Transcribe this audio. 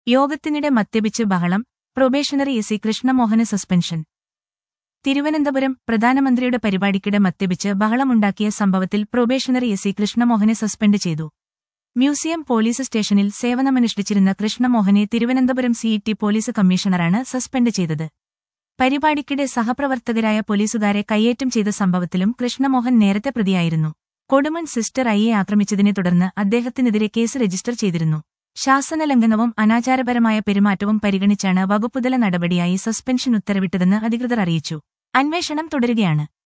യോഗത്തിനിടെ മദ്യപിച്ച് ബഹളം probationary AC കൃഷ്ണമോഹന് സസ്പെൻഷൻ തിരുവനന്തപുരം പ്രധാനമന്ത്രിയുടെ പരിപാടിക്കിടെ മദ്യപിച്ച് ബഹളമുണ്ടാക്കിയ സംഭവത്തിൽ പ്രൊബേഷണറി എസി കൃഷ്ണമോഹനെ സസ്പെൻഡ് ചെയ്തു മ്യൂസിയം പോലീസ് സ്റ്റേഷനിൽ സേവനമനുഷ്ഠിച്ചിരുന്ന കൃഷ്ണമോഹനെ തിരുവനന്തപുരം സിഇടി പോലീസ് കമ്മീഷണറാണ് സസ്പെൻഡ് ചെയ്തത് പരിപാടിക്കിടെ സഹപ്രവർത്തകരായ പോലീസുകാരെ കയ്യേറ്റം ചെയ്ത സംഭവത്തിലും കൃഷ്ണമോഹൻ നേരത്തെ പ്രതിയായിരുന്നു കൊടുമൺ സിസ്റ്റർ ഐയെ ആക്രമിച്ചതിനെ തുടർന്ന് അദ്ദേഹത്തിനെതിരെ കേസ് രജിസ്റ്റർ ചെയ്തിരുന്നു ശാസനലംഘനവും അനാചാരപരമായ പെരുമാറ്റവും പരിഗണിച്ചാണ് വകുപ്പുതല നടപടിയായി സസ്പെൻഷൻ ഉത്തരവിട്ടതെന്ന് അധികൃതർ അറിയിച്ചു അന്വേഷണം തുടരുകയാണ്